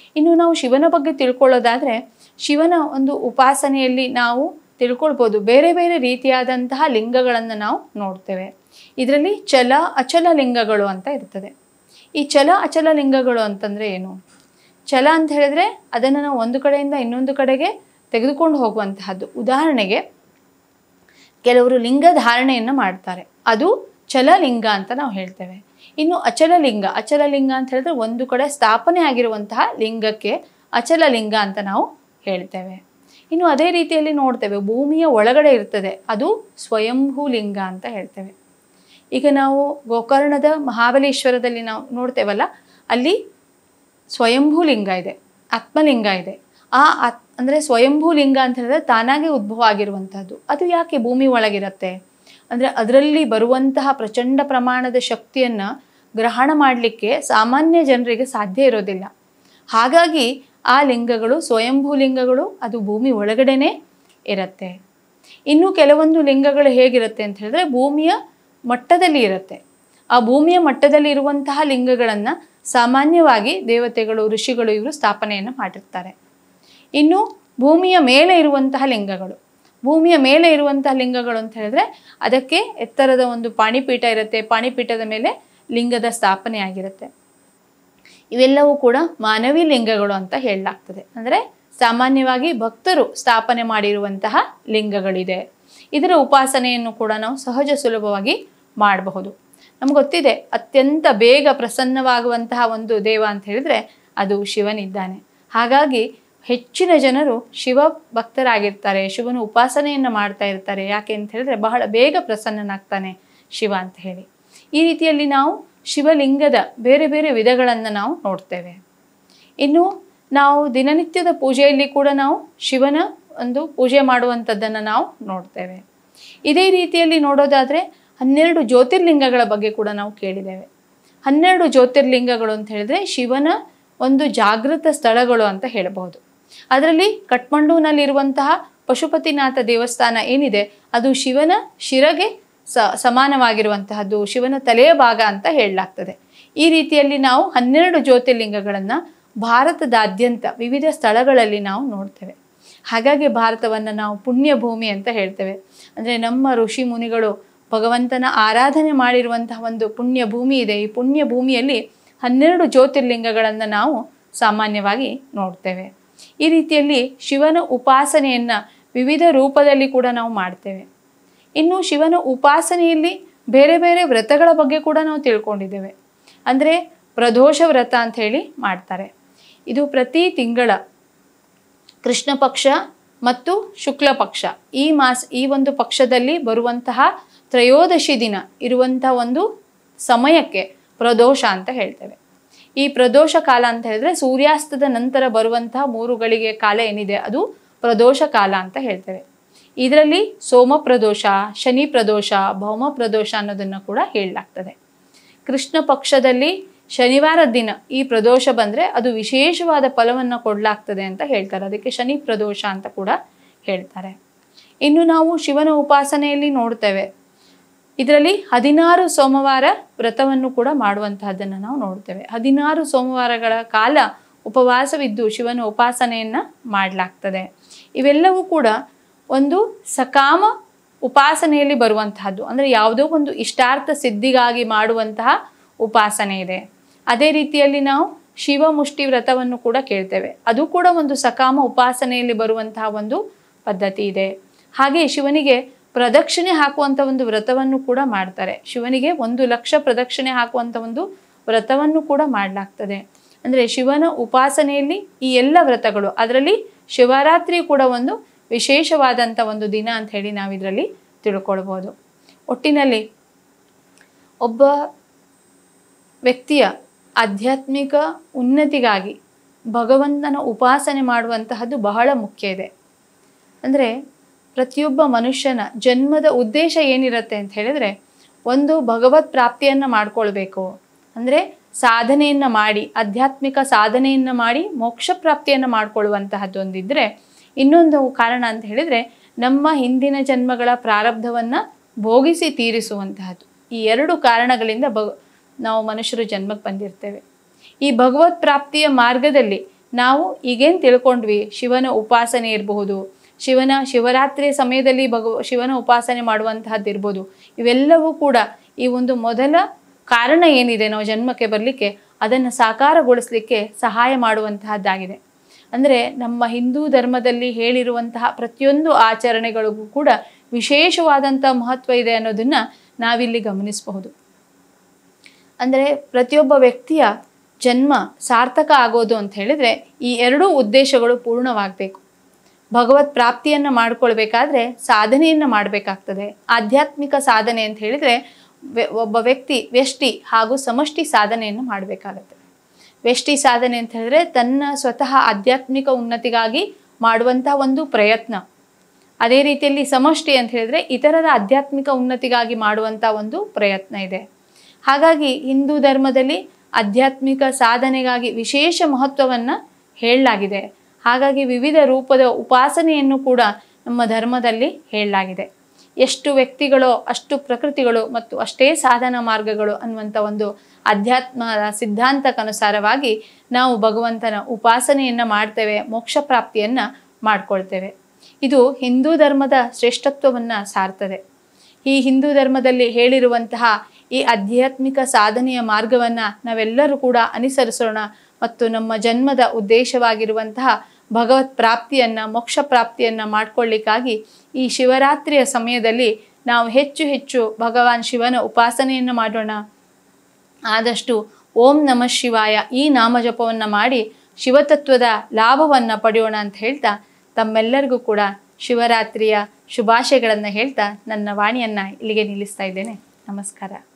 ಇನ್ನು ನಾವು ಶಿವನ ಬಗ್ಗೆ ತಿಳ್ಕೊಳ್ಳೋದಾದರೆ ಶಿವನ ಒಂದು ಉಪಾಸನೆಯಲ್ಲಿ ನಾವು ತಿಳ್ಕೊಳ್ಬೋದು ಬೇರೆ ಬೇರೆ ರೀತಿಯಾದಂತಹ ಲಿಂಗಗಳನ್ನು ನಾವು ನೋಡ್ತೇವೆ ಇದರಲ್ಲಿ ಚಲ ಅಚಲ ಲಿಂಗಗಳು ಅಂತ ಇರ್ತದೆ ಈ ಚಲ ಅಚಲ ಲಿಂಗಗಳು ಅಂತಂದರೆ ಏನು ಚಲ ಅಂತ ಹೇಳಿದ್ರೆ ಅದನ್ನು ನಾವು ಒಂದು ಕಡೆಯಿಂದ ಇನ್ನೊಂದು ಕಡೆಗೆ ತೆಗೆದುಕೊಂಡು ಹೋಗುವಂತಹದ್ದು ಉದಾಹರಣೆಗೆ ಕೆಲವರು ಲಿಂಗ ಧಾರಣೆಯನ್ನು ಮಾಡ್ತಾರೆ ಅದು ಚಲಲಿಂಗ ಅಂತ ನಾವು ಹೇಳ್ತೇವೆ ಇನ್ನು ಅಚಲಲಿಂಗ ಅಚಲಲಿಂಗ ಅಂತ ಹೇಳಿದ್ರೆ ಒಂದು ಕಡೆ ಸ್ಥಾಪನೆ ಆಗಿರುವಂತಹ ಲಿಂಗಕ್ಕೆ ಅಚಲಲಿಂಗ ಅಂತ ನಾವು ಹೇಳ್ತೇವೆ ಇನ್ನು ಅದೇ ರೀತಿಯಲ್ಲಿ ನೋಡ್ತೇವೆ ಭೂಮಿಯ ಒಳಗಡೆ ಇರ್ತದೆ ಅದು ಸ್ವಯಂಭೂ ಲಿಂಗ ಅಂತ ಹೇಳ್ತೇವೆ ಈಗ ನಾವು ಗೋಕರ್ಣದ ಮಹಾಬಲೇಶ್ವರದಲ್ಲಿ ನಾವು ನೋಡ್ತೇವಲ್ಲ ಅಲ್ಲಿ ಸ್ವಯಂಭೂ ಲಿಂಗ ಇದೆ ಆತ್ಮಲಿಂಗ ಇದೆ ಆ ಆತ್ ಅಂದರೆ ಸ್ವಯಂಭೂ ಲಿಂಗ ಅಂತ ಹೇಳಿದ್ರೆ ತಾನಾಗೆ ಉದ್ಭವ ಆಗಿರುವಂತಹದ್ದು ಅದು ಯಾಕೆ ಭೂಮಿ ಒಳಗಿರತ್ತೆ ಅಂದರೆ ಅದರಲ್ಲಿ ಬರುವಂತಹ ಪ್ರಚಂಡ ಪ್ರಮಾಣದ ಶಕ್ತಿಯನ್ನು ಗ್ರಹಣ ಮಾಡಲಿಕ್ಕೆ ಸಾಮಾನ್ಯ ಜನರಿಗೆ ಸಾಧ್ಯ ಇರೋದಿಲ್ಲ ಹಾಗಾಗಿ ಆ ಲಿಂಗಗಳು ಸ್ವಯಂಭೂ ಲಿಂಗಗಳು ಅದು ಭೂಮಿ ಒಳಗಡೆನೇ ಇರುತ್ತೆ ಇನ್ನು ಕೆಲವೊಂದು ಲಿಂಗಗಳು ಹೇಗಿರುತ್ತೆ ಅಂತ ಹೇಳಿದ್ರೆ ಭೂಮಿಯ ಮಟ್ಟದಲ್ಲಿ ಇರುತ್ತೆ ಆ ಭೂಮಿಯ ಮಟ್ಟದಲ್ಲಿ ಇರುವಂತಹ ಲಿಂಗಗಳನ್ನು ಸಾಮಾನ್ಯವಾಗಿ ದೇವತೆಗಳು ಋಷಿಗಳು ಇವರು ಸ್ಥಾಪನೆಯನ್ನು ಮಾಡಿರ್ತಾರೆ ಇನ್ನು ಭೂಮಿಯ ಮೇಲೆ ಇರುವಂತಹ ಲಿಂಗಗಳು ಭೂಮಿಯ ಮೇಲೆ ಇರುವಂತಹ ಲಿಂಗಗಳು ಅಂತ ಹೇಳಿದ್ರೆ ಅದಕ್ಕೆ ಎತ್ತರದ ಒಂದು ಪಾಣಿಪೀಠ ಇರುತ್ತೆ ಪಾಣಿಪೀಠದ ಮೇಲೆ ಲಿಂಗದ ಸ್ಥಾಪನೆ ಆಗಿರುತ್ತೆ ಇವೆಲ್ಲವೂ ಕೂಡ ಮಾನವಿ ಲಿಂಗಗಳು ಅಂತ ಹೇಳಲಾಗ್ತದೆ ಅಂದರೆ ಸಾಮಾನ್ಯವಾಗಿ ಭಕ್ತರು ಸ್ಥಾಪನೆ ಮಾಡಿರುವಂತಹ ಲಿಂಗಗಳಿದೆ ಇದರ ಉಪಾಸನೆಯನ್ನು ಕೂಡ ನಾವು ಸಹಜ ಸುಲಭವಾಗಿ ಮಾಡಬಹುದು ನಮ್ಗೆ ಗೊತ್ತಿದೆ ಅತ್ಯಂತ ಬೇಗ ಪ್ರಸನ್ನವಾಗುವಂತಹ ಒಂದು ದೇವ ಅಂತ ಹೇಳಿದ್ರೆ ಅದು ಶಿವನಿದ್ದಾನೆ ಹಾಗಾಗಿ ಹೆಚ್ಚಿನ ಜನರು ಶಿವ ಭಕ್ತರಾಗಿರ್ತಾರೆ ಶಿವನ ಉಪಾಸನೆಯನ್ನು ಮಾಡ್ತಾ ಇರ್ತಾರೆ ಯಾಕೆ ಅಂತ ಹೇಳಿದ್ರೆ ಬಹಳ ಬೇಗ ಪ್ರಸನ್ನನಾಗ್ತಾನೆ ಶಿವ ಅಂತ ಹೇಳಿ ಈ ರೀತಿಯಲ್ಲಿ ನಾವು ಶಿವಲಿಂಗದ ಬೇರೆ ಬೇರೆ ವಿಧಗಳನ್ನು ನಾವು ನೋಡ್ತೇವೆ ಇನ್ನು ನಾವು ದಿನನಿತ್ಯದ ಪೂಜೆಯಲ್ಲಿ ಕೂಡ ನಾವು ಶಿವನ ಒಂದು ಪೂಜೆ ಮಾಡುವಂಥದ್ದನ್ನು ನಾವು ನೋಡ್ತೇವೆ ಇದೇ ರೀತಿಯಲ್ಲಿ ನೋಡೋದಾದರೆ ಹನ್ನೆರಡು ಜ್ಯೋತಿರ್ಲಿಂಗಗಳ ಬಗ್ಗೆ ಕೂಡ ನಾವು ಕೇಳಿದ್ದೇವೆ ಹನ್ನೆರಡು ಜ್ಯೋತಿರ್ಲಿಂಗಗಳು ಅಂತ ಹೇಳಿದ್ರೆ ಶಿವನ ಒಂದು ಜಾಗೃತ ಸ್ಥಳಗಳು ಅಂತ ಹೇಳಬಹುದು ಅದರಲ್ಲಿ ಕಠ್ಮಂಡುನಲ್ಲಿರುವಂತಹ ಪಶುಪತಿನಾಥ ದೇವಸ್ಥಾನ ಏನಿದೆ ಅದು ಶಿವನ ಶಿರಗೆ ಸ ಸಮಾನವಾಗಿರುವಂತಹದ್ದು ಶಿವನ ತಲೆಯ ಭಾಗ ಅಂತ ಹೇಳಲಾಗ್ತದೆ ಈ ರೀತಿಯಲ್ಲಿ ನಾವು ಹನ್ನೆರಡು ಜ್ಯೋತಿರ್ಲಿಂಗಗಳನ್ನು ಭಾರತದಾದ್ಯಂತ ವಿವಿಧ ಸ್ಥಳಗಳಲ್ಲಿ ನಾವು ನೋಡ್ತೇವೆ ಹಾಗಾಗಿ ಭಾರತವನ್ನು ನಾವು ಪುಣ್ಯ ಭೂಮಿ ಅಂತ ಹೇಳ್ತೇವೆ ಅಂದರೆ ನಮ್ಮ ಋಷಿ ಮುನಿಗಳು ಭಗವಂತನ ಆರಾಧನೆ ಮಾಡಿರುವಂತಹ ಒಂದು ಪುಣ್ಯ ಭೂಮಿ ಇದೆ ಈ ಪುಣ್ಯ ಭೂಮಿಯಲ್ಲಿ ಹನ್ನೆರಡು ಜ್ಯೋತಿರ್ಲಿಂಗಗಳನ್ನು ನಾವು ಸಾಮಾನ್ಯವಾಗಿ ನೋಡ್ತೇವೆ ಈ ರೀತಿಯಲ್ಲಿ ಶಿವನ ಉಪಾಸನೆಯನ್ನು ವಿವಿಧ ರೂಪದಲ್ಲಿ ಕೂಡ ನಾವು ಮಾಡ್ತೇವೆ ಇನ್ನು ಶಿವನ ಉಪಾಸನೆಯಲ್ಲಿ ಬೇರೆ ಬೇರೆ ವ್ರತಗಳ ಬಗ್ಗೆ ಕೂಡ ನಾವು ತಿಳ್ಕೊಂಡಿದ್ದೇವೆ ಅಂದರೆ ಪ್ರದೋಷ ವ್ರತ ಅಂತ ಹೇಳಿ ಮಾಡ್ತಾರೆ ಇದು ಪ್ರತಿ ತಿಂಗಳ ಕೃಷ್ಣ ಪಕ್ಷ ಮತ್ತು ಶುಕ್ಲ ಪಕ್ಷ ಈ ಮಾಸ ಈ ಒಂದು ಪಕ್ಷದಲ್ಲಿ ಬರುವಂತಹ ತ್ರಯೋದಶಿ ದಿನ ಇರುವಂತಹ ಒಂದು ಸಮಯಕ್ಕೆ ಪ್ರದೋಷ ಅಂತ ಹೇಳ್ತೇವೆ ಈ ಪ್ರದೋಷ ಕಾಲ ಅಂತ ಹೇಳಿದ್ರೆ ಸೂರ್ಯಾಸ್ತದ ನಂತರ ಬರುವಂತಹ ಮೂರು ಗಳಿಗೆ ಕಾಲ ಏನಿದೆ ಅದು ಪ್ರದೋಷ ಕಾಲ ಅಂತ ಹೇಳ್ತೇವೆ ಇದರಲ್ಲಿ ಸೋಮ ಪ್ರದೋಷ ಶನಿ ಪ್ರದೋಷ ಭೌಮ ಪ್ರದೋಷ ಅನ್ನೋದನ್ನು ಕೂಡ ಹೇಳಲಾಗ್ತದೆ ಕೃಷ್ಣ ಪಕ್ಷದಲ್ಲಿ ಶನಿವಾರ ದಿನ ಈ ಪ್ರದೋಷ ಬಂದರೆ ಅದು ವಿಶೇಷವಾದ ಫಲವನ್ನು ಕೊಡಲಾಗ್ತದೆ ಅಂತ ಹೇಳ್ತಾರೆ ಅದಕ್ಕೆ ಶನಿ ಪ್ರದೋಷ ಅಂತ ಕೂಡ ಹೇಳ್ತಾರೆ ಇನ್ನು ನಾವು ಶಿವನ ಉಪಾಸನೆಯಲ್ಲಿ ನೋಡ್ತೇವೆ ಇದರಲ್ಲಿ ಹದಿನಾರು ಸೋಮವಾರ ವ್ರತವನ್ನು ಕೂಡ ಮಾಡುವಂತಹದ್ದನ್ನು ನಾವು ನೋಡ್ತೇವೆ ಹದಿನಾರು ಸೋಮವಾರಗಳ ಕಾಲ ಉಪವಾಸವಿದ್ದು ಶಿವನ ಉಪಾಸನೆಯನ್ನು ಮಾಡಲಾಗ್ತದೆ ಇವೆಲ್ಲವೂ ಕೂಡ ಒಂದು ಸಕಾಮ ಉಪಾಸನೆಯಲ್ಲಿ ಬರುವಂತಹದ್ದು ಅಂದರೆ ಯಾವುದೋ ಒಂದು ಇಷ್ಟಾರ್ಥ ಸಿದ್ಧಿಗಾಗಿ ಮಾಡುವಂತಹ ಉಪಾಸನೆ ಇದೆ ಅದೇ ರೀತಿಯಲ್ಲಿ ನಾವು ಶಿವ ಮುಷ್ಟಿ ವ್ರತವನ್ನು ಕೂಡ ಕೇಳ್ತೇವೆ ಅದು ಕೂಡ ಒಂದು ಸಕಾಮ ಉಪಾಸನೆಯಲ್ಲಿ ಬರುವಂತಹ ಒಂದು ಪದ್ಧತಿ ಇದೆ ಹಾಗೆ ಶಿವನಿಗೆ ಪ್ರದಕ್ಷಿಣೆ ಹಾಕುವಂಥ ಒಂದು ವ್ರತವನ್ನು ಕೂಡ ಮಾಡ್ತಾರೆ ಶಿವನಿಗೆ ಒಂದು ಲಕ್ಷ ಪ್ರದಕ್ಷಿಣೆ ಹಾಕುವಂಥ ಒಂದು ವ್ರತವನ್ನು ಕೂಡ ಮಾಡಲಾಗ್ತದೆ ಅಂದರೆ ಶಿವನ ಉಪಾಸನೆಯಲ್ಲಿ ಈ ಎಲ್ಲ ವ್ರತಗಳು ಅದರಲ್ಲಿ ಶಿವರಾತ್ರಿ ಕೂಡ ಒಂದು ವಿಶೇಷವಾದಂಥ ಒಂದು ದಿನ ಅಂತ ಹೇಳಿ ನಾವು ಇದರಲ್ಲಿ ತಿಳ್ಕೊಳ್ಬೋದು ಒಟ್ಟಿನಲ್ಲಿ ಒಬ್ಬ ವ್ಯಕ್ತಿಯ ಆಧ್ಯಾತ್ಮಿಕ ಉನ್ನತಿಗಾಗಿ ಭಗವಂತನ ಉಪಾಸನೆ ಮಾಡುವಂತಹದ್ದು ಬಹಳ ಮುಖ್ಯ ಇದೆ ಅಂದರೆ ಪ್ರತಿಯೊಬ್ಬ ಮನುಷ್ಯನ ಜನ್ಮದ ಉದ್ದೇಶ ಏನಿರುತ್ತೆ ಅಂತ ಹೇಳಿದ್ರೆ ಒಂದು ಭಗವತ್ ಪ್ರಾಪ್ತಿಯನ್ನು ಮಾಡ್ಕೊಳ್ಬೇಕು ಅಂದರೆ ಸಾಧನೆಯನ್ನು ಮಾಡಿ ಆಧ್ಯಾತ್ಮಿಕ ಸಾಧನೆಯನ್ನು ಮಾಡಿ ಮೋಕ್ಷ ಪ್ರಾಪ್ತಿಯನ್ನು ಮಾಡ್ಕೊಳ್ಳುವಂತಹದ್ದು ಒಂದಿದ್ರೆ ಇನ್ನೊಂದು ಕಾರಣ ಅಂತ ಹೇಳಿದ್ರೆ ನಮ್ಮ ಹಿಂದಿನ ಜನ್ಮಗಳ ಪ್ರಾರಬ್ಧವನ್ನು ಭೋಗಿಸಿ ತೀರಿಸುವಂತಹದ್ದು ಈ ಎರಡು ಕಾರಣಗಳಿಂದ ಭಗ ನಾವು ಮನುಷ್ಯರು ಜನ್ಮಕ್ಕೆ ಬಂದಿರ್ತೇವೆ ಈ ಭಗವತ್ ಪ್ರಾಪ್ತಿಯ ಮಾರ್ಗದಲ್ಲಿ ನಾವು ಈಗೇನು ತಿಳ್ಕೊಂಡ್ವಿ ಶಿವನ ಉಪಾಸನೆ ಇರಬಹುದು ಶಿವನ ಶಿವರಾತ್ರಿಯ ಸಮಯದಲ್ಲಿ ಭಗವ ಶಿವನ ಉಪಾಸನೆ ಮಾಡುವಂತಹದ್ದಿರ್ಬೋದು ಇವೆಲ್ಲವೂ ಕೂಡ ಈ ಒಂದು ಮೊದಲ ಕಾರಣ ಏನಿದೆ ನಾವು ಜನ್ಮಕ್ಕೆ ಬರಲಿಕ್ಕೆ ಅದನ್ನು ಸಾಕಾರಗೊಳಿಸಲಿಕ್ಕೆ ಸಹಾಯ ಮಾಡುವಂತಹದ್ದಾಗಿದೆ ಅಂದರೆ ನಮ್ಮ ಹಿಂದೂ ಧರ್ಮದಲ್ಲಿ ಹೇಳಿರುವಂತಹ ಪ್ರತಿಯೊಂದು ಆಚರಣೆಗಳಿಗೂ ಕೂಡ ವಿಶೇಷವಾದಂಥ ಮಹತ್ವ ಇದೆ ಅನ್ನೋದನ್ನು ನಾವಿಲ್ಲಿ ಗಮನಿಸಬಹುದು ಅಂದರೆ ಪ್ರತಿಯೊಬ್ಬ ವ್ಯಕ್ತಿಯ ಜನ್ಮ ಸಾರ್ಥಕ ಆಗೋದು ಅಂತ ಹೇಳಿದರೆ ಈ ಎರಡೂ ಉದ್ದೇಶಗಳು ಪೂರ್ಣವಾಗಬೇಕು ಭಗವತ್ ಪ್ರಾಪ್ತಿಯನ್ನು ಮಾಡ್ಕೊಳ್ಬೇಕಾದ್ರೆ ಸಾಧನೆಯನ್ನು ಮಾಡಬೇಕಾಗ್ತದೆ ಆಧ್ಯಾತ್ಮಿಕ ಸಾಧನೆ ಅಂತ ಹೇಳಿದರೆ ವ್ಯ- ಒಬ್ಬ ವ್ಯಕ್ತಿ ವ್ಯಷ್ಟಿ ಹಾಗೂ ಸಮಷ್ಟಿ ಸಾಧನೆಯನ್ನು ಮಾಡಬೇಕಾಗತ್ತೆ ವ್ಯಷ್ಟಿ ಸಾಧನೆ ಅಂತ ಹೇಳಿದ್ರೆ ತನ್ನ ಸ್ವತಃ ಆಧ್ಯಾತ್ಮಿಕ ಉನ್ನತಿಗಾಗಿ ಮಾಡುವಂಥ ಒಂದು ಪ್ರಯತ್ನ ಅದೇ ರೀತಿಯಲ್ಲಿ ಸಮಷ್ಟಿ ಅಂತ ಹೇಳಿದ್ರೆ ಇತರರ ಆಧ್ಯಾತ್ಮಿಕ ಉನ್ನತಿಗಾಗಿ ಮಾಡುವಂಥ ಒಂದು ಪ್ರಯತ್ನ ಇದೆ ಹಾಗಾಗಿ ಹಿಂದೂ ಧರ್ಮದಲ್ಲಿ ಆಧ್ಯಾತ್ಮಿಕ ಸಾಧನೆಗಾಗಿ ವಿಶೇಷ ಮಹತ್ವವನ್ನು ಹೇಳಲಾಗಿದೆ ಹಾಗಾಗಿ ವಿವಿಧ ರೂಪದ ಉಪಾಸನೆಯನ್ನು ಕೂಡ ನಮ್ಮ ಧರ್ಮದಲ್ಲಿ ಹೇಳಲಾಗಿದೆ ಎಷ್ಟು ವ್ಯಕ್ತಿಗಳೋ ಅಷ್ಟು ಪ್ರಕೃತಿಗಳು ಮತ್ತು ಅಷ್ಟೇ ಸಾಧನ ಮಾರ್ಗಗಳು ಅನ್ನುವಂಥ ಒಂದು ಅಧ್ಯಾತ್ಮ ಸಿದ್ಧಾಂತಕ್ಕನುಸಾರವಾಗಿ ನಾವು ಭಗವಂತನ ಉಪಾಸನೆಯನ್ನು ಮಾಡ್ತೇವೆ ಮೋಕ್ಷ ಪ್ರಾಪ್ತಿಯನ್ನು ಮಾಡ್ಕೊಳ್ತೇವೆ ಇದು ಹಿಂದೂ ಧರ್ಮದ ಶ್ರೇಷ್ಠತ್ವವನ್ನು ಸಾರ್ತದೆ ಈ ಹಿಂದೂ ಧರ್ಮದಲ್ಲಿ ಹೇಳಿರುವಂತಹ ಈ ಆಧ್ಯಾತ್ಮಿಕ ಸಾಧನೆಯ ಮಾರ್ಗವನ್ನು ನಾವೆಲ್ಲರೂ ಕೂಡ ಅನುಸರಿಸೋಣ ಮತ್ತು ನಮ್ಮ ಜನ್ಮದ ಉದ್ದೇಶವಾಗಿರುವಂತಹ ಭಗವತ್ ಪ್ರಾಪ್ತಿಯನ್ನು ಮೋಕ್ಷ ಪ್ರಾಪ್ತಿಯನ್ನು ಮಾಡ್ಕೊಳ್ಳಿಕ್ಕಾಗಿ ಈ ಶಿವರಾತ್ರಿಯ ಸಮಯದಲ್ಲಿ ನಾವು ಹೆಚ್ಚು ಹೆಚ್ಚು ಭಗವಾನ್ ಶಿವನ ಉಪಾಸನೆಯನ್ನು ಮಾಡೋಣ ಆದಷ್ಟು ಓಂ ನಮಃ ಶಿವಾಯ ಈ ನಾಮಜಪವನ್ನು ಮಾಡಿ ಶಿವತತ್ವದ ಲಾಭವನ್ನು ಪಡೆಯೋಣ ಅಂತ ಹೇಳ್ತಾ ತಮ್ಮೆಲ್ಲರಿಗೂ ಕೂಡ ಶಿವರಾತ್ರಿಯ ಶುಭಾಶಯಗಳನ್ನು ಹೇಳ್ತಾ ನನ್ನ ವಾಣಿಯನ್ನು ಇಲ್ಲಿಗೆ ನಿಲ್ಲಿಸ್ತಾ ಇದ್ದೇನೆ ನಮಸ್ಕಾರ